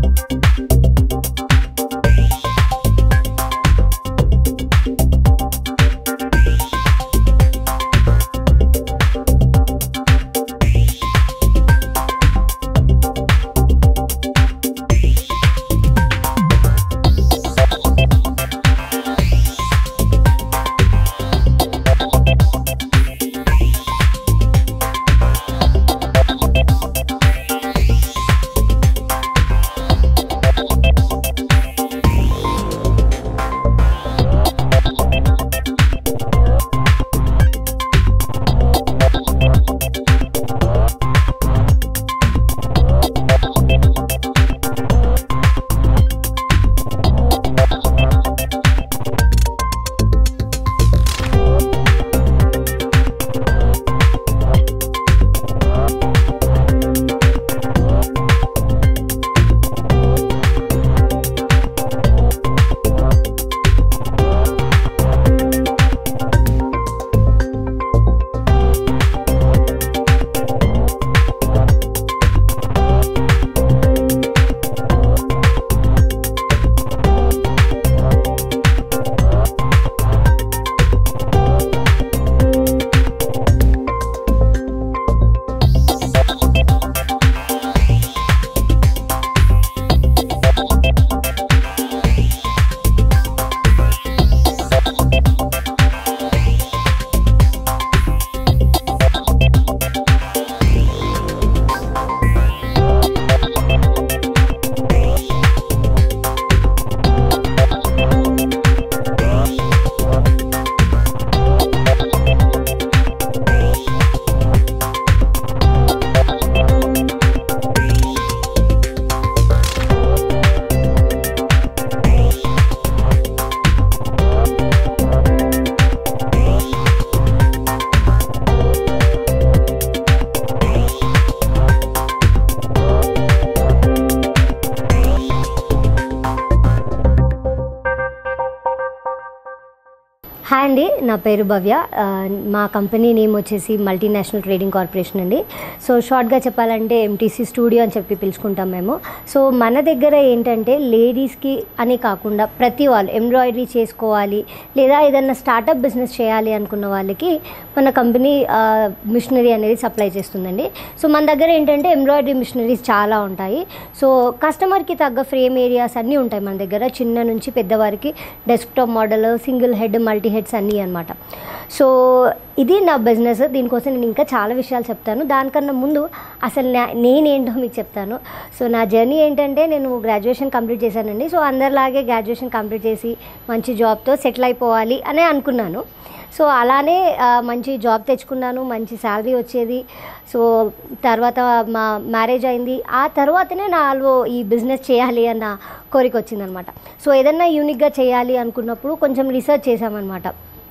hi అండి నా పేరు భవ్య ఆ, మా కంపెనీ నేమ్ వచ్చేసి మల్టీనేషనల్ ట్రేడింగ్ కార్పొరేషన్ అండి సో షార్ట్గా చెప్పాలంటే ఎంటీసీ స్టూడియో అని చెప్పి పిలుచుకుంటాం మేము సో మన దగ్గర ఏంటంటే లేడీస్కి అని కాకుండా ప్రతి వాళ్ళు ఎంబ్రాయిడరీ చేసుకోవాలి లేదా ఏదైనా స్టార్టప్ బిజినెస్ చేయాలి అనుకున్న వాళ్ళకి మన కంపెనీ మిషనరీ అనేది సప్లై చేస్తుందండి సో మన దగ్గర ఏంటంటే ఎంబ్రాయిడరీ మిషనరీస్ చాలా ఉంటాయి సో కస్టమర్కి తగ్గ ఫ్రేమ్ ఏరియాస్ అన్నీ ఉంటాయి మన దగ్గర చిన్న నుంచి పెద్దవారికి desktop model single head multi heads అన్నీ అనమాట సో ఇది నా బిజినెస్ దీనికోసం నేను ఇంకా చాలా విషయాలు చెప్తాను దానికన్నా ముందు అసలు నా నేనేంటో మీకు చెప్తాను సో నా జర్నీ ఏంటంటే నేను గ్రాడ్యుయేషన్ కంప్లీట్ చేశానండి సో అందరిలాగే గ్రాడ్యుయేషన్ కంప్లీట్ చేసి మంచి జాబ్తో సెటిల్ అయిపోవాలి అనే అనుకున్నాను సో అలానే ఆ, మంచి జాబ్ తెచ్చుకున్నాను మంచి శాలరీ వచ్చేది సో తర్వాత మా మ్యారేజ్ అయింది ఆ తర్వాతనే నాలో ఈ బిజినెస్ చేయాలి అన్న కోరిక వచ్చిందనమాట సో ఏదన్నా యూనిక్గా చేయాలి అనుకున్నప్పుడు కొంచెం రీసెర్చ్ చేసామన్నమాట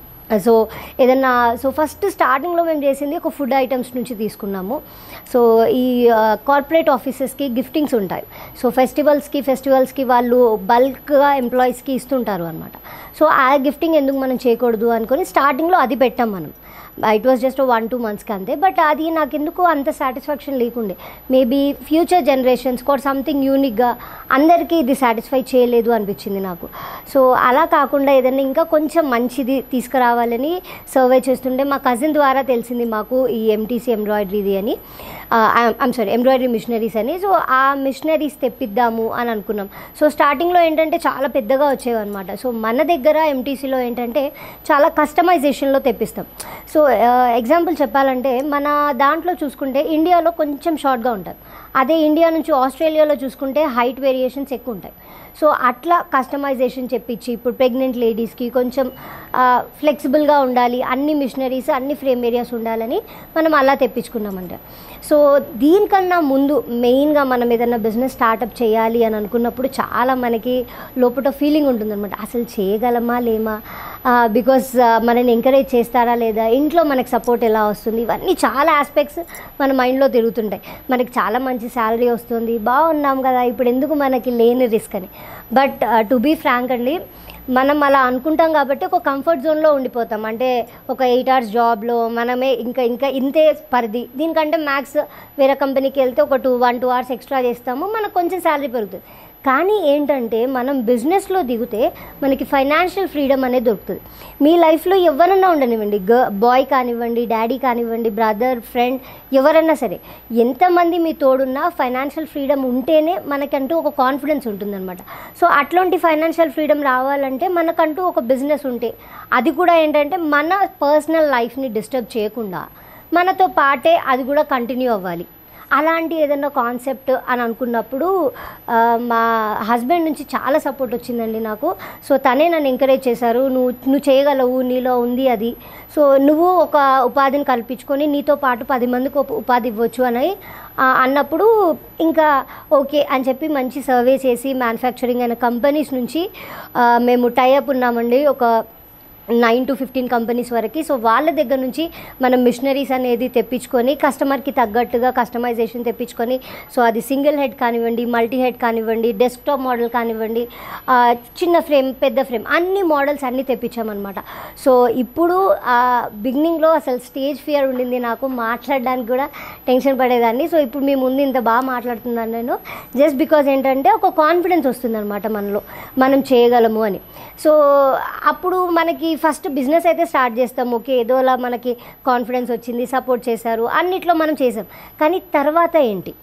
సో ఏదన్నా సో ఫస్ట్ స్టార్టింగ్లో మేము చేసింది ఒక ఫుడ్ ఐటమ్స్ నుంచి తీసుకున్నాము సో ఈ కార్పొరేట్ ఆఫీసెస్కి గిఫ్టింగ్స్ ఉంటాయి సో ఫెస్టివల్స్కి ఫెస్టివల్స్కి వాళ్ళు బల్క్గా ఎంప్లాయీస్కి ఇస్తుంటారు అనమాట సో ఆ గిఫ్టింగ్ ఎందుకు మనం చేయకూడదు అనుకొని స్టార్టింగ్లో అది పెట్టాం మనం it was just one two మంత్స్కి అంతే బట్ అది నాకు ఎందుకు అంత సాటిస్ఫాక్షన్ లేకుండే మేబీ ఫ్యూచర్ జనరేషన్స్ కూడా సంథింగ్ యూనిక్గా అందరికీ ఇది సాటిస్ఫై చేయలేదు అనిపించింది నాకు సో అలా కాకుండా ఏదైనా ఇంకా కొంచెం మంచిది తీసుకురావాలని సర్వే చేస్తుంటే మా కజిన్ ద్వారా తెలిసింది మాకు ఈ ఎంటీసీ ఎంబ్రాయిడరీది అని ఐమ్ సారీ ఎంబ్రాయిడరీ మిషనరీస్ అని సో ఆ మిషనరీస్ తెప్పిద్దాము అని అనుకున్నాం సో స్టార్టింగ్లో ఏంటంటే చాలా పెద్దగా వచ్చేవి అనమాట సో మన దగ్గర ఎంటీసీలో ఏంటంటే చాలా కస్టమైజేషన్లో తెప్పిస్తాం సో ఎగ్జాంపుల్ చెప్పాలంటే మన దాంట్లో చూసుకుంటే ఇండియాలో కొంచెం షార్ట్గా ఉంటుంది అదే ఇండియా నుంచి ఆస్ట్రేలియాలో చూసుకుంటే హైట్ వేరియేషన్స్ ఎక్కువ ఉంటాయి సో అట్లా కస్టమైజేషన్ చెప్పించి ఇప్పుడు ప్రెగ్నెంట్ లేడీస్కి కొంచెం ఫ్లెక్సిబుల్గా ఉండాలి అన్ని మిషనరీస్ అన్ని ఫ్రేమ్ ఏరియాస్ ఉండాలని మనం అలా తెప్పించుకున్నామంట సో దీనికన్నా ముందు మెయిన్గా మనం ఏదైనా బిజినెస్ స్టార్టప్ చేయాలి అని అనుకున్నప్పుడు చాలా మనకి లోపల ఫీలింగ్ ఉంటుందన్నమాట అసలు చేయగలమా లేమా బికాస్ మనల్ని ఎంకరేజ్ చేస్తారా లేదా ఇంట్లో మనకి సపోర్ట్ ఎలా వస్తుంది ఇవన్నీ చాలా ఆస్పెక్ట్స్ మన మైండ్లో తిరుగుతుంటాయి మనకి చాలా మంచి శాలరీ వస్తుంది బాగున్నాం కదా ఇప్పుడు ఎందుకు మనకి లేని రిస్క్ అని బట్ టు బీ ఫ్రాంక్ అండి మనం అలా అనుకుంటాం కాబట్టి ఒక కంఫర్ట్ జోన్లో ఉండిపోతాం అంటే ఒక ఎయిట్ అవర్స్ జాబ్లో మనమే ఇంకా ఇంకా ఇంతే పరిధి దీనికంటే మ్యాక్స్ వేరే కంపెనీకి వెళ్తే ఒక two one two hours extra చేస్తాము మనకు కొంచెం శాలరీ పెరుగుతుంది కానీ ఏంటంటే మనం బిజినెస్లో దిగితే మనకి ఫైనాన్షియల్ ఫ్రీడమ్ అనేది దొరుకుతుంది మీ లైఫ్లో ఎవరన్నా ఉండనివ్వండి గ బాయ్ కానివ్వండి డాడీ కానివ్వండి బ్రదర్ ఫ్రెండ్ ఎవరన్నా సరే ఎంతమంది మీ తోడున్నా ఫైనాన్షియల్ ఫ్రీడమ్ ఉంటేనే మనకంటూ ఒక కాన్ఫిడెన్స్ ఉంటుందన్నమాట సో అట్లాంటి ఫైనాన్షియల్ ఫ్రీడమ్ రావాలంటే మనకంటూ ఒక బిజినెస్ ఉంటే అది కూడా ఏంటంటే మన పర్సనల్ లైఫ్ని డిస్టర్బ్ చేయకుండా మనతో పాటే అది కూడా కంటిన్యూ అవ్వాలి అలాంటి ఏదైనా కాన్సెప్ట్ అని అనుకున్నప్పుడు ఆ, మా హస్బెండ్ నుంచి చాలా సపోర్ట్ వచ్చిందండి నాకు సో తనే నన్ను ఎంకరేజ్ చేశారు నువ్వు నువ్వు చేయగలవు నీలో ఉంది అది సో నువ్వు ఒక ఉపాధిని కల్పించుకొని నీతో పాటు పది మందికి ఒక ఉపాధి ఇవ్వచ్చు అని ఆ, అన్నప్పుడు ఇంకా ఓకే అని చెప్పి మంచి సర్వే చేసి మ్యానుఫ్యాక్చరింగ్ అయిన కంపెనీస్ నుంచి ఆ, మేము టైఅప్ ఉన్నామండి ఒక నైన్ టు ఫిఫ్టీన్ కంపెనీస్ వరకు సో వాళ్ళ దగ్గర నుంచి మనం మిషనరీస్ అనేది తెప్పించుకొని కస్టమర్కి తగ్గట్టుగా కస్టమైజేషన్ తెప్పించుకొని సో అది సింగిల్ హెడ్ కానివ్వండి మల్టీ హెడ్ కానివ్వండి డెస్క్టాప్ మోడల్ కానివ్వండి ఆ, చిన్న ఫ్రేమ్ పెద్ద ఫ్రేమ్ అన్ని మోడల్స్ అన్నీ తెప్పించామన్నమాట సో ఇప్పుడు బిగినింగ్లో అసలు స్టేజ్ ఫియర్ ఉండింది నాకు మాట్లాడడానికి కూడా టెన్షన్ పడేదాన్ని సో ఇప్పుడు మీ ముందు ఇంత బాగా మాట్లాడుతున్నాను నేను జస్ట్ బికాజ్ ఏంటంటే ఒక కాన్ఫిడెన్స్ వస్తుందన్నమాట మనలో మనం చేయగలము అని సో అప్పుడు మనకి ఫస్ట్ బిజినెస్ అయితే స్టార్ట్ చేస్తాం ఓకే ఏదోలా మనకి కాన్ఫిడెన్స్ వచ్చింది సపోర్ట్ చేశారు అన్నిట్లో మనం చేసాం కానీ తర్వాత ఏంటి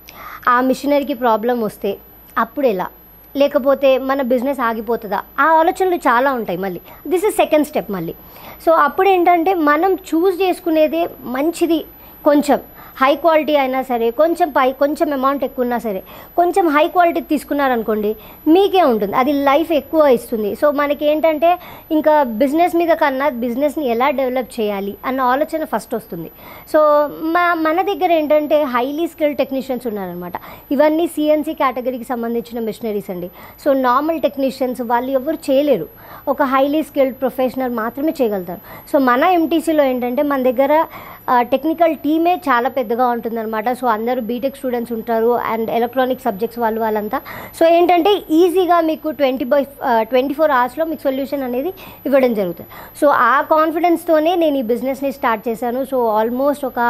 ఆ మిషనరీకి ప్రాబ్లం వస్తే అప్పుడు ఎలా లేకపోతే మన బిజినెస్ ఆగిపోతుందా ఆ ఆలోచనలు చాలా ఉంటాయి మళ్ళీ దిస్ ఇస్ సెకండ్ స్టెప్ మళ్ళీ సో అప్పుడు ఏంటంటే మనం చూస్ చేసుకునేదే మంచిది కొంచెం హై క్వాలిటీ అయినా సరే కొంచెం పై కొంచెం అమౌంట్ ఎక్కువ ఉన్నా సరే కొంచెం హై క్వాలిటీ తీసుకున్నారనుకోండి మీకే ఉంటుంది అది లైఫ్ ఎక్కువ ఇస్తుంది సో మనకి ఏంటంటే ఇంకా బిజినెస్ మీద కన్నా బిజినెస్ని ఎలా డెవలప్ చేయాలి అన్న ఆలోచన ఫస్ట్ వస్తుంది సో మా మన దగ్గర ఏంటంటే హైలీ స్కిల్డ్ టెక్నీషియన్స్ ఉన్నారనమాట ఇవన్నీ సిఎన్సి కేటగిరీకి సంబంధించిన మిషనరీస్ అండి సో నార్మల్ టెక్నీషియన్స్ వాళ్ళు ఎవరు చేయలేరు ఒక హైలీ స్కిల్డ్ ప్రొఫెషనల్ మాత్రమే చేయగలుగుతారు సో మన ఎంటీసీలో ఏంటంటే మన దగ్గర టెక్నికల్ టీమే చాలా పెద్దగా ఉంటుందన్నమాట సో అందరూ బీటెక్ స్టూడెంట్స్ ఉంటారు అండ్ ఎలక్ట్రానిక్ సబ్జెక్ట్స్ వాళ్ళు వాళ్ళంతా సో ఏంటంటే ఈజీగా మీకు ట్వంటీ బై ట్వంటీ ఫోర్ అవర్స్లో మీకు సొల్యూషన్ అనేది ఇవ్వడం జరుగుతుంది సో ఆ కాన్ఫిడెన్స్తోనే నేను ఈ బిజినెస్ని స్టార్ట్ చేశాను సో ఆల్మోస్ట్ ఒక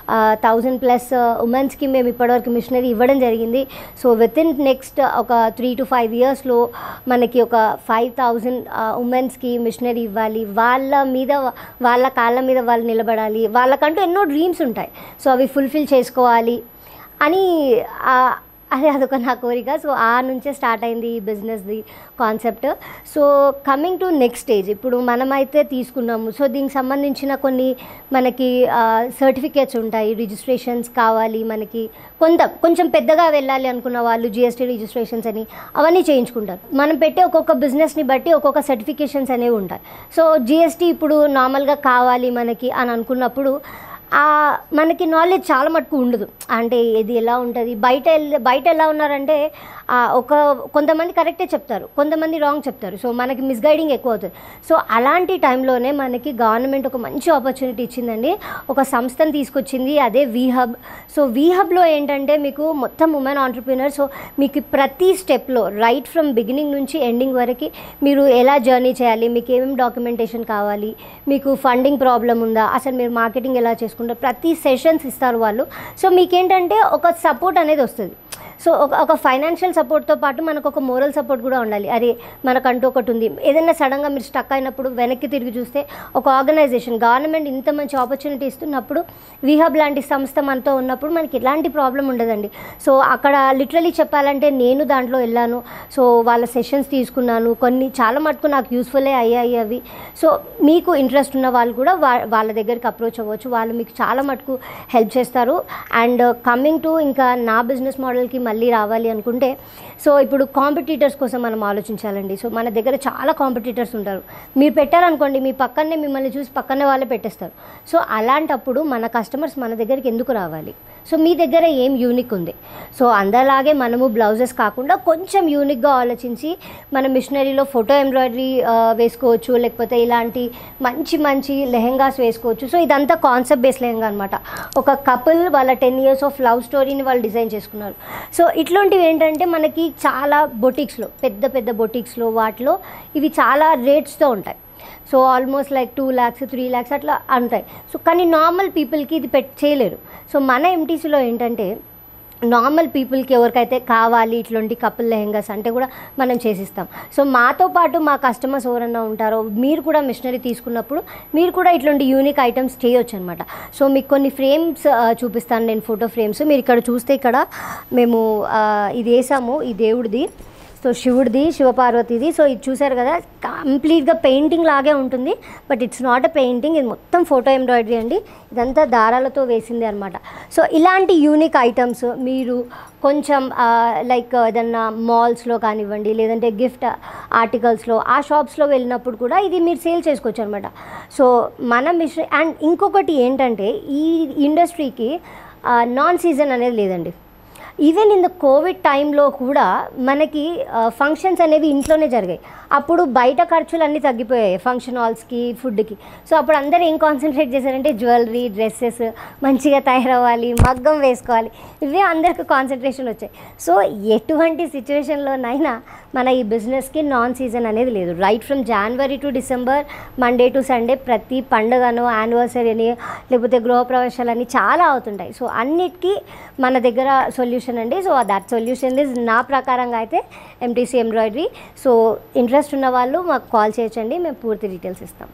థౌజండ్ ప్లస్ ఉమెన్స్కి మేము ఇప్పటివరకు మిషనరీ ఇవ్వడం జరిగింది సో విత్ ఇన్ నెక్స్ట్ ఒక త్రీ టు ఫైవ్ ఇయర్స్లో మనకి ఒక ఫైవ్ థౌజండ్ ఉమెన్స్కి మిషనరీ ఇవ్వాలి వాళ్ళ మీద వాళ్ళ కాళ్ళ మీద వాళ్ళు నిలబడాలి వాళ్ళకంటూ ఎన్నో డ్రీమ్స్ ఉంటాయి సో అవి ఫుల్ఫిల్ చేసుకోవాలి అని ఆ, అదే అదొక నా కోరిక సో ఆ నుంచే స్టార్ట్ అయింది ఈ బిజినెస్ది concept so coming to next stage ఇప్పుడు మనమైతే తీసుకున్నాము సో దీనికి సంబంధించిన కొన్ని మనకి సర్టిఫికేట్స్ ఉంటాయి రిజిస్ట్రేషన్స్ కావాలి మనకి కొంత కొంచెం పెద్దగా వెళ్ళాలి అనుకున్న వాళ్ళు జిఎస్టీ రిజిస్ట్రేషన్స్ అని అవన్నీ చేయించుకుంటారు మనం పెట్టే ఒక్కొక్క బిజినెస్ని బట్టి ఒక్కొక్క సర్టిఫికేషన్స్ అనేవి ఉంటాయి సో జిఎస్టీ ఇప్పుడు నార్మల్గా కావాలి మనకి అని అనుకున్నప్పుడు ఆ మనకి నాలెడ్జ్ చాలా మటుకు ఉండదు అంటే ఇది ఎలా ఉంటుంది బయట వెళ్ళి- బయట ఎలా ఉన్నారంటే ఆ, ఒక కొంతమంది కరెక్టే చెప్తారు కొంతమంది రాంగ్ చెప్తారు సో మనకి మిస్గైడింగ్ ఎక్కువ అవుతుంది సో అలాంటి టైంలోనే మనకి గవర్నమెంట్ ఒక మంచి ఆపర్చునిటీ ఇచ్చిందండి ఒక సంస్థను తీసుకొచ్చింది అదే వీహబ్ సో వీహబ్లో ఏంటంటే మీకు మొత్తం ఉమెన్ ఆంటర్ప్రినర్ సో మీకు ప్రతి స్టెప్లో రైట్ ఫ్రమ్ బిగినింగ్ నుంచి ఎండింగ్ వరకు మీరు ఎలా జర్నీ చేయాలి మీకు ఏమేమి డాక్యుమెంటేషన్ కావాలి మీకు ఫండింగ్ ప్రాబ్లం ఉందా అసలు మీరు మార్కెటింగ్ ఎలా చేసుకుంటారు ప్రతి సెషన్స్ ఇస్తారు వాళ్ళు సో మీకేంటంటే ఒక సపోర్ట్ అనేది వస్తుంది సో ఒక ఒక ఫైనాన్షియల్ సపోర్ట్తో పాటు మనకు ఒక మోరల్ సపోర్ట్ కూడా ఉండాలి అరే మనకంటూ ఒకటి ఉంది ఏదైనా సడన్గా మీరు స్టక్ అయినప్పుడు వెనక్కి తిరిగి చూస్తే ఒక ఆర్గనైజేషన్ గవర్నమెంట్ ఇంత మంచి ఆపర్చునిటీ ఇస్తున్నప్పుడు విహబ్ లాంటి సంస్థ మనతో ఉన్నప్పుడు మనకి ఎలాంటి ప్రాబ్లం ఉండదండి సో అక్కడ లిటరలీ చెప్పాలంటే నేను దాంట్లో వెళ్ళాను సో వాళ్ళ సెషన్స్ తీసుకున్నాను కొన్ని చాలా మటుకు నాకు యూస్ఫుల్లే అయ్యాయి అవి సో మీకు ఇంట్రెస్ట్ ఉన్న వాళ్ళు కూడా వా వాళ్ళ దగ్గరికి అప్రోచ్ అవ్వచ్చు వాళ్ళు మీకు చాలా మటుకు హెల్ప్ చేస్తారు అండ్ కమింగ్ టు ఇంకా నా బిజినెస్ మోడల్కి మళ్ళీ రావాలి అనుకుంటే సో ఇప్పుడు కాంపిటీటర్స్ కోసం మనం ఆలోచించాలండి సో మన దగ్గర చాలా కాంపిటీటర్స్ ఉంటారు మీరు పెట్టారనుకోండి మీ పక్కనే మిమ్మల్ని చూసి పక్కనే వాళ్ళే పెట్టేస్తారు సో అలాంటప్పుడు మన కస్టమర్స్ మన దగ్గరికి ఎందుకు రావాలి సో మీ దగ్గర ఏం యూనిక్ ఉంది సో అందరిలాగే మనము బ్లౌజెస్ కాకుండా కొంచెం యూనిక్గా ఆలోచించి మన మిషనరీలో ఫోటో ఎంబ్రాయిడరీ వేసుకోవచ్చు లేకపోతే ఇలాంటి మంచి మంచి లెహెంగాస్ వేసుకోవచ్చు సో ఇదంతా కాన్సెప్ట్ బేస్ లెహెంగా అనమాట ఒక కపుల్ వాళ్ళ టెన్ ఇయర్స్ ఆఫ్ లవ్ స్టోరీని వాళ్ళు డిజైన్ చేసుకున్నారు సో ఇట్లాంటివి ఏంటంటే మనకి చాలా బొటిక్స్లో పెద్ద పెద్ద బొటిక్స్లో వాటిలో ఇవి చాలా రేట్స్తో ఉంటాయి so almost like two lakhs three lakhs అట్లా ఉంటాయి సో కానీ నార్మల్ పీపుల్కి ఇది పెట్ చేయలేరు సో మన ఎంటీసీలో ఏంటంటే నార్మల్ పీపుల్కి ఎవరికైతే కావాలి ఇట్లాంటి కపుల్ లెహెంగాస్ అంటే కూడా మనం చేసిస్తాం సో మాతో పాటు మా కస్టమర్స్ ఎవరన్నా ఉంటారో మీరు కూడా మిషనరీ తీసుకున్నప్పుడు మీరు కూడా ఇట్లాంటి యూనిక్ ఐటమ్స్ చేయొచ్చు అనమాట సో మీకు కొన్ని ఫ్రేమ్స్ చూపిస్తాను నేను ఫోటో ఫ్రేమ్స్ మీరు ఇక్కడ చూస్తే ఇక్కడ మేము ఆ, ఇది వేసాము ఈ దేవుడిది సో శివుడిది శివపార్వతిది సో ఇది చూసారు కదా కంప్లీట్గా పెయింటింగ్ లాగే ఉంటుంది but it's not a painting ఇది మొత్తం ఫోటో ఎంబ్రాయిడరీ అండి ఇదంతా దారాలతో వేసింది అనమాట సో ఇలాంటి యూనిక్ ఐటమ్స్ మీరు కొంచెం లైక్ ఏదన్నా మాల్స్లో కానివ్వండి లేదంటే గిఫ్ట్ ఆర్టికల్స్లో ఆ షాప్స్లో వెళ్ళినప్పుడు కూడా ఇది మీరు సేల్ చేసుకోవచ్చు అనమాట సో మన మిషన్ అండ్ ఇంకొకటి ఏంటంటే ఈ ఇండస్ట్రీకి నాన్ సీజన్ అనేది లేదండి ఈవెన్ ఇన్ ద కోవిడ్ టైంలో కూడా మనకి ఫంక్షన్స్ అనేవి ఇంట్లోనే జరిగాయి అప్పుడు బయట ఖర్చులు అన్నీ తగ్గిపోయాయి ఫంక్షన్ హాల్స్కి ఫుడ్కి సో అప్పుడు అందరూ ఏం కాన్సన్ట్రేట్ చేశారంటే జ్యువెలరీ డ్రెస్సెస్ మంచిగా తయారవ్వాలి మగ్గం వేసుకోవాలి ఇవే అందరికి కాన్సన్ట్రేషన్ వచ్చాయి సో ఎటువంటి సిచ్యువేషన్లోనైనా మన ఈ బిజినెస్కి నాన్ సీజన్ అనేది లేదు right from January to December Monday to Sunday ప్రతి పండుగను యానివర్సరీ అని లేకపోతే గృహప్రవేశాలని చాలా అవుతుంటాయి సో అన్నిటికీ మన దగ్గర సొల్యూషన్ అండి సో దట్ సొల్యూషన్ ఇస్ నా ప్రకారంగా అయితే ఎంటీసీ ఎంబ్రాయిడరీ సో ఇంట్రెస్ట్ ఉన్న వాళ్ళు మాకు కాల్ చేయొచ్చండి మేము పూర్తి డీటెయిల్స్ ఇస్తాం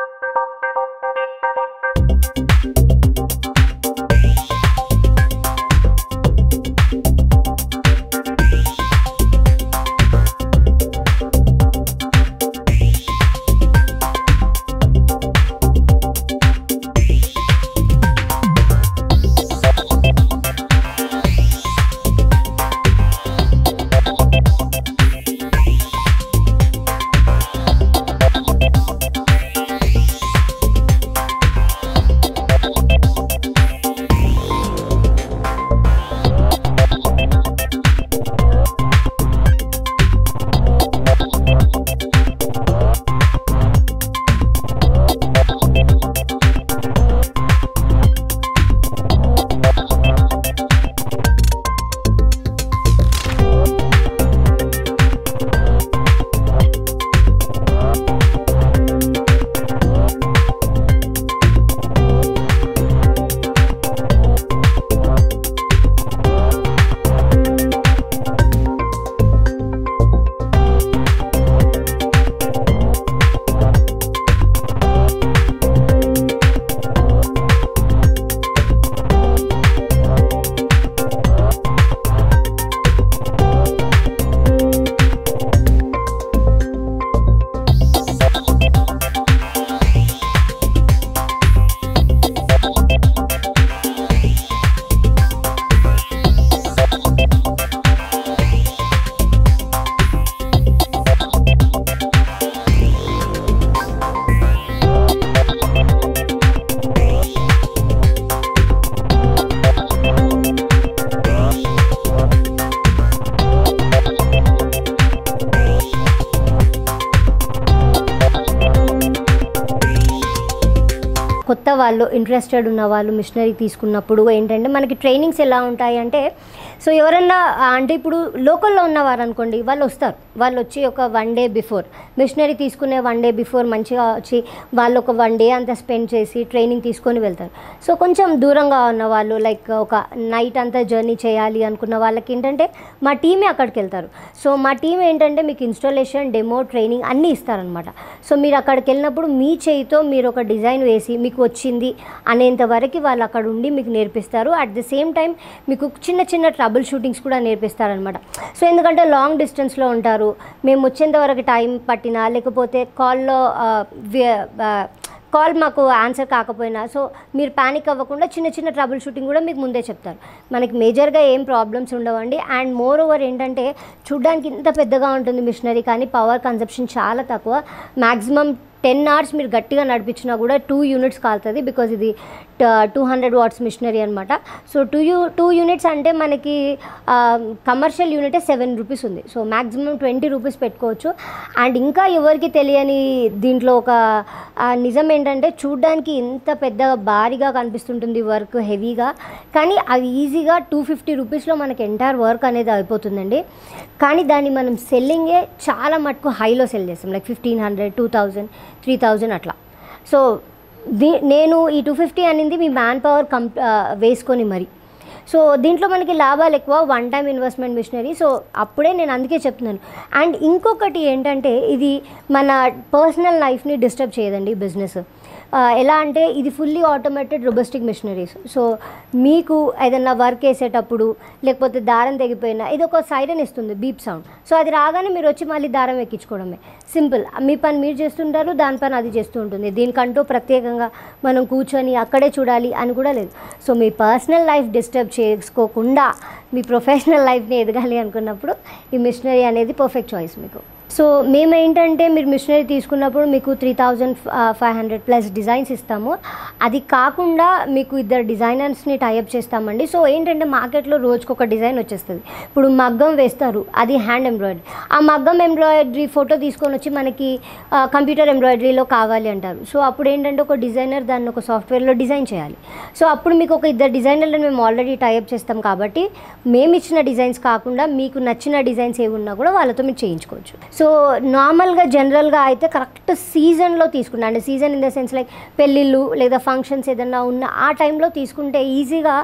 కొత్త వాళ్ళు ఇంట్రెస్టెడ్ ఉన్న వాళ్ళు మిషనరీ తీసుకున్నప్పుడు ఏంటంటే మనకి ట్రైనింగ్స్ ఎలా ఉంటాయి అంటే సో ఎవరన్నా ఆ, అంటే ఇప్పుడు లోకల్లో ఉన్నవారు అనుకోండి వాళ్ళు వస్తారు వాళ్ళు వచ్చి ఒక వన్ డే బిఫోర్ మిషనరీ తీసుకునే వన్ డే బిఫోర్ మంచిగా వచ్చి వాళ్ళు ఒక వన్ డే అంతా స్పెండ్ చేసి ట్రైనింగ్ తీసుకొని వెళ్తారు సో కొంచెం దూరంగా ఉన్న వాళ్ళు లైక్ ఒక నైట్ అంతా జర్నీ చేయాలి అనుకున్న వాళ్ళకి ఏంటంటే మా టీమే అక్కడికి వెళ్తారు సో మా టీం ఏంటంటే మీకు ఇన్స్టాలేషన్ డెమో ట్రైనింగ్ అన్నీ ఇస్తారనమాట సో మీరు అక్కడికి వెళ్ళినప్పుడు మీ చేయితో మీరు ఒక డిజైన్ వేసి మీకు వచ్చింది అనేంత వరకు వాళ్ళు అక్కడ ఉండి మీకు నేర్పిస్తారు అట్ ద సేమ్ టైం మీకు చిన్న చిన్న ట్రబుల్ షూటింగ్స్ కూడా నేర్పిస్తారనమాట సో ఎందుకంటే లాంగ్ డిస్టెన్స్లో ఉంటారు మేము వచ్చేంత వరకు టైం పట్టినా లేకపోతే కాల్లో కాల్ మాకు ఆన్సర్ కాకపోయినా సో మీరు ప్యానిక్ అవ్వకుండా చిన్న చిన్న ట్రబుల్ షూటింగ్ కూడా మీకు ముందే చెప్తారు మనకి మేజర్గా ఏం ప్రాబ్లమ్స్ ఉండవండి అండ్ మోర్ ఓవర్ ఏంటంటే చూడ్డానికి ఇంత పెద్దగా ఉంటుంది మిషనరీ కానీ పవర్ కన్సప్షన్ చాలా తక్కువ మ్యాక్సిమం టెన్ అవర్స్ మీరు గట్టిగా నడిపించినా కూడా టూ యూనిట్స్ కాలుతుంది బికాజ్ ఇది టూ హండ్రెడ్ వాట్స్ మిషనరీ అనమాట so two you two units అంటే మనకి కమర్షియల్ యూనిటే సెవెన్ రూపీస్ ఉంది సో మ్యాక్సిమం ట్వంటీ రూపీస్ పెట్టుకోవచ్చు అండ్ ఇంకా ఎవరికి తెలియని దీంట్లో ఒక ఆ, నిజం ఏంటంటే చూడ్డానికి ఎంత పెద్ద భారీగా కనిపిస్తుంటుంది వర్క్ హెవీగా కానీ అది ఈజీగా టూ ఫిఫ్టీ రూపీస్లో మనకి ఎంటైర్ వర్క్ అనేది అయిపోతుందండి కానీ దాన్ని మనం సెల్లింగే చాలా మటుకు హైలో సెల్ చేస్తాం like fifteen hundred two thousand three thousand అట్లా సో దీ నేను ఈ టూ ఫిఫ్టీ అనింది మీ మ్యాన్ పవర్ కంప్ ఆ, వేసుకొని మరి సో దీంట్లో మనకి లాభాలు ఎక్కువ one time investment machinery so అప్పుడే నేను అందుకే చెప్తున్నాను అండ్ ఇంకొకటి ఏంటంటే ఇది మన పర్సనల్ లైఫ్ని డిస్టర్బ్ చేయదండి బిజినెస్ ఎలా అంటే ఇది fully automated robustic machineries so మీకు ఏదన్నా వర్క్ వేసేటప్పుడు లేకపోతే దారం తెగిపోయినా ఇది ఒక సైరన్ ఇస్తుంది బీప్ సౌండ్ సో అది రాగానే మీరు వచ్చి మళ్ళీ దారం ఎక్కించుకోవడమే సింపుల్ మీ పని మీరు చేస్తుంటారు దాని పని అది చేస్తూ ఉంటుంది దీనికంటూ ప్రత్యేకంగా మనం కూర్చొని అక్కడే చూడాలి అని కూడా లేదు సో మీ పర్సనల్ లైఫ్ డిస్టర్బ్ చేసుకోకుండా మీ ప్రొఫెషనల్ లైఫ్ని ఎదగాలి అనుకున్నప్పుడు ఈ మిషనరీ అనేది పర్ఫెక్ట్ చాయిస్ మీకు సో మేము ఏంటంటే మీరు మిషనరీ తీసుకున్నప్పుడు మీకు three thousand five hundred plus designs ఇస్తాము అది కాకుండా మీకు ఇద్దరు డిజైనర్స్ని టైఅప్ చేస్తామండి సో ఏంటంటే మార్కెట్లో రోజుకొక డిజైన్ వచ్చేస్తుంది ఇప్పుడు మగ్గం వేస్తారు అది హ్యాండ్ ఎంబ్రాయిడరీ ఆ మగ్గం ఎంబ్రాయిడరీ ఫోటో తీసుకొని వచ్చి మనకి కంప్యూటర్ ఎంబ్రాయిడరీలో కావాలి అంటారు సో అప్పుడు ఏంటంటే ఒక డిజైనర్ దాన్ని ఒక సాఫ్ట్వేర్లో డిజైన్ చేయాలి సో అప్పుడు మీకు ఒక ఇద్దరు డిజైనర్లను మేము ఆల్రెడీ టైఅప్ చేస్తాం కాబట్టి మేము ఇచ్చిన డిజైన్స్ కాకుండా మీకు నచ్చిన డిజైన్స్ ఏమి ఉన్నా కూడా వాళ్ళతో మీరు చేయించుకోవచ్చు సో నార్మల్గా జనరల్గా అయితే కరెక్ట్ సీజన్లో తీసుకుంటా అంటే season in the sense like పెళ్ళిళ్ళు లేదా ఫంక్షన్స్ ఏదన్నా ఉన్న ఆ టైంలో తీసుకుంటే ఈజీగా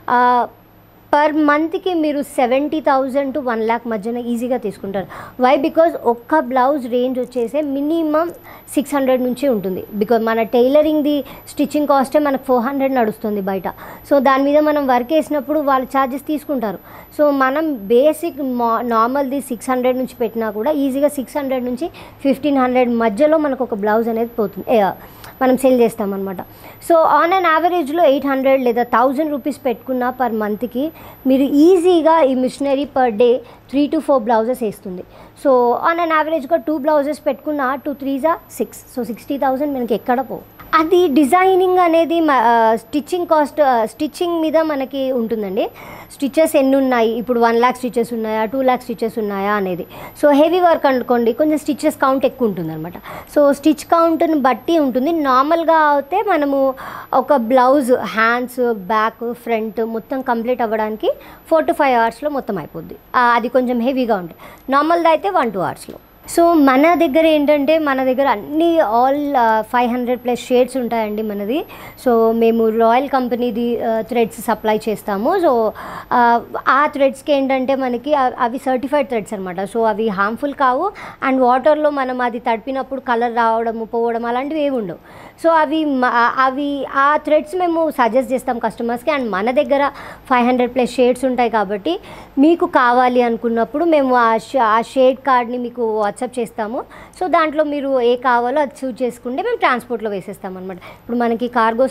పర్ మంత్కి మీరు seventy thousand to one lakh మధ్యన ఈజీగా తీసుకుంటారు వై బికాజ్ ఒక్క బ్లౌజ్ రేంజ్ వచ్చేసే మినిమం సిక్స్ హండ్రెడ్ నుంచి ఉంటుంది బికాజ్ మన టైలరింగ్ది స్టిచ్చింగ్ కాస్టే మనకు ఫోర్ హండ్రెడ్ నడుస్తుంది బయట సో దాని మీద మనం వర్క్ వేసినప్పుడు వాళ్ళు ఛార్జెస్ తీసుకుంటారు సో మనం బేసిక్ మా నార్మల్ది సిక్స్ హండ్రెడ్ నుంచి పెట్టినా కూడా ఈజీగా సిక్స్ హండ్రెడ్ నుంచి ఫిఫ్టీన్ హండ్రెడ్ మధ్యలో మనకు ఒక బ్లౌజ్ అనేది పోతుంది ఏ, మనం సెల్ చేస్తామన్నమాట సో ఆన్ అన్ యావరేజ్లో ఎయిట్ హండ్రెడ్ లేదా థౌజండ్ రూపీస్ పెట్టుకున్న పర్ మంత్కి మీరు ఈజీగా ఈ machinery per day three to four blouses వేస్తుంది సో ఆన్ అన్ యావరేజ్గా టూ బ్లౌజెస్ పెట్టుకున్న టూ త్రీజా సిక్స్ సో సిక్స్టీ థౌజండ్ మనకి ఎక్కడ పో అది డిజైనింగ్ అనేది స్టిచ్చింగ్ కాస్ట్ స్టిచ్చింగ్ మీద మనకి ఉంటుందండి స్టిచెస్ ఎన్ని ఉన్నాయి ఇప్పుడు వన్ ల్యాక్ స్టిచెస్ ఉన్నాయా టూ ల్యాక్ స్టిచెస్ ఉన్నాయా అనేది సో హెవీ వర్క్ అనుకోండి కొంచెం స్టిచెస్ కౌంట్ ఎక్కువ ఉంటుంది అనమాట సో స్టిచ్ కౌంట్ని బట్టి ఉంటుంది నార్మల్గా అయితే మనము ఒక బ్లౌజ్ హ్యాండ్స్ బ్యాక్ ఫ్రంట్ మొత్తం కంప్లీట్ అవ్వడానికి ఫోర్ టు ఫైవ్ అవర్స్లో మొత్తం అయిపోద్ది ఆ, అది కొంచెం హెవీగా ఉంటుంది నార్మల్ది అయితే వన్ టూ అవర్స్లో సో మన దగ్గర ఏంటంటే మన దగ్గర అన్ని all five hundred plus shades ఉంటాయండి మనది సో మేము రాయల్ కంపెనీది థ్రెడ్స్ సప్లై చేస్తాము సో ఆ, ఆ థ్రెడ్స్కి ఏంటంటే మనకి అ- అవి సర్టిఫైడ్ థ్రెడ్స్ అనమాట సో అవి హార్మ్ఫుల్ కావు అండ్ వాటర్లో మనం అది తడిపినప్పుడు కలర్ రావడము పోవడం అలాంటివి ఏమి ఉండవు సో అవి మ- అవి ఆ థ్రెడ్స్ మేము సజెస్ట్ చేస్తాం కస్టమర్స్కి అండ్ మన దగ్గర ఫైవ్ హండ్రెడ్ ప్లస్ షేడ్స్ ఉంటాయి కాబట్టి మీకు కావాలి అనుకున్నప్పుడు మేము ఆ ష- ఆ షేడ్ కార్డ్ని మీకు వాట్సాప్ చేస్తాము సో దాంట్లో మీరు ఏ కావాలో అది చూజ్ చేసుకుంటే మేము ట్రాన్స్పోర్ట్లో వేసేస్తాం అనమాట ఇప్పుడు మనకి కార్గో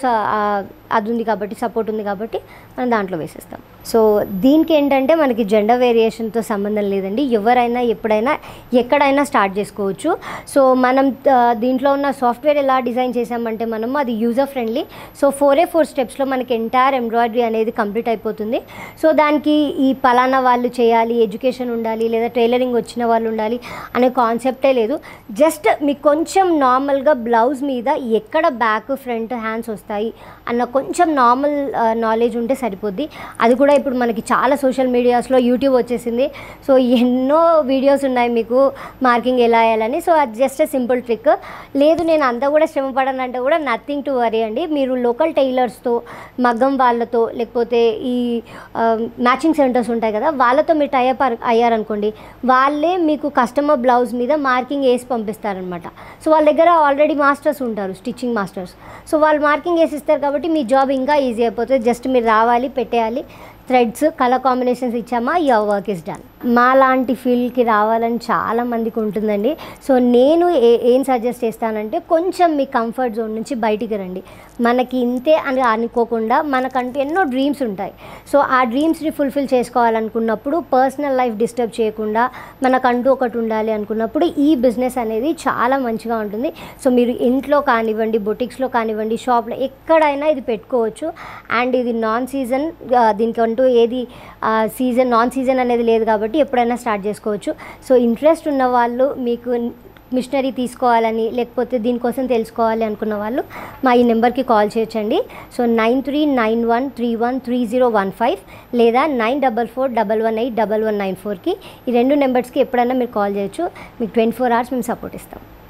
అది ఉంది కాబట్టి సపోర్ట్ ఉంది కాబట్టి మనం దాంట్లో వేసేస్తాం సో దీనికి ఏంటంటే మనకి జెండర్ వేరియేషన్తో సంబంధం లేదండి ఎవరైనా ఎప్పుడైనా ఎక్కడైనా స్టార్ట్ చేసుకోవచ్చు సో మనం ఆ, దీంట్లో ఉన్న సాఫ్ట్వేర్ ఎలా డిజైన్ చేసామంటే మనం అది user friendly so four a four స్టెప్స్లో మనకి ఎంటైర్ ఎంబ్రాయిడరీ అనేది కంప్లీట్ అయిపోతుంది సో దానికి ఈ పలానా వాళ్ళు చేయాలి ఎడ్యుకేషన్ ఉండాలి లేదా టైలరింగ్ వచ్చిన వాళ్ళు ఉండాలి అనే కాన్సెప్టే లేదు జస్ట్ మీకు కొంచెం నార్మల్గా బ్లౌజ్ మీద ఎక్కడ బ్యాక్ ఫ్రంట్ హ్యాండ్స్ వస్తాయి అన్న కొంచెం నార్మల్ నాలెడ్జ్ ఉంటే సరిపోద్ది అది కూడా ఇప్పుడు మనకి చాలా సోషల్ మీడియాస్లో యూట్యూబ్ వచ్చేసింది సో ఎన్నో వీడియోస్ ఉన్నాయి మీకు మార్కింగ్ ఎలా వేయాలని సో అది జస్ట్ సింపుల్ ట్రిక్ లేదు నేను అంతా కూడా శ్రమ పడనంటే కూడా నథింగ్ టు వరీ అండి మీరు లోకల్ టైలర్స్తో మగ్గం వాళ్ళతో లేకపోతే ఈ మ్యాచింగ్ సెంటర్స్ ఉంటాయి కదా వాళ్ళతో మీరు టైఅప్ అయ్యారనుకోండి వాళ్ళే మీకు కస్టమర్ బ్లౌజ్ మీద మార్కింగ్ వేసి పంపిస్తారనమాట సో వాళ్ళ దగ్గర ఆల్రెడీ మాస్టర్స్ ఉంటారు స్టిచ్చింగ్ మాస్టర్స్ సో వాళ్ళు మార్కింగ్ వేసి ఇస్తారు కాబట్టి మీ జాబ్ ఇంకా ఈజీ అయిపోతుంది జస్ట్ మీరు రావాలి పెట్టేయాలి థ్రెడ్స్ కలర్ కాంబినేషన్స్ ఇచ్చామా యువర్ వర్క్ ఇస్ డన్ మా లాంటి ఫీల్డ్కి రావాలని చాలా మందికి ఉంటుందండి సో నేను ఏ ఏం సజెస్ట్ చేస్తానంటే కొంచెం మీ కంఫర్ట్ జోన్ నుంచి బయటికి రండి మనకి ఇంతే అని అనుకోకుండా మనకంటూ ఎన్నో డ్రీమ్స్ ఉంటాయి సో ఆ డ్రీమ్స్ని ఫుల్ఫిల్ చేసుకోవాలనుకున్నప్పుడు పర్సనల్ లైఫ్ డిస్టర్బ్ చేయకుండా మనకంటూ ఒకటి ఉండాలి అనుకున్నప్పుడు ఈ బిజినెస్ అనేది చాలా మంచిగా ఉంటుంది సో మీరు ఇంట్లో కానివ్వండి బొటిక్స్లో కానివ్వండి షాప్లో ఎక్కడైనా ఇది పెట్టుకోవచ్చు అండ్ ఇది నాన్ సీజన్ దీనికి అంటూ ఏది సీజన్ నాన్ సీజన్ అనేది లేదు కాబట్టి ఎప్పుడైనా స్టార్ట్ చేసుకోవచ్చు సో ఇంట్రెస్ట్ ఉన్న వాళ్ళు మీకు మిషనరీ తీసుకోవాలని లేకపోతే దీనికోసం తెలుసుకోవాలి అనుకున్న వాళ్ళు మా ఈ నెంబర్కి కాల్ చేయొచ్చండి so nine three nine one three one three zero one five లేదా nine double four double one eight double one nine ఫోర్కి ఈ రెండు నెంబర్స్కి ఎప్పుడైనా మీరు కాల్ చేయొచ్చు మీకు ట్వంటీ ఫోర్ అవర్స్ మేము సపోర్ట్ ఇస్తాం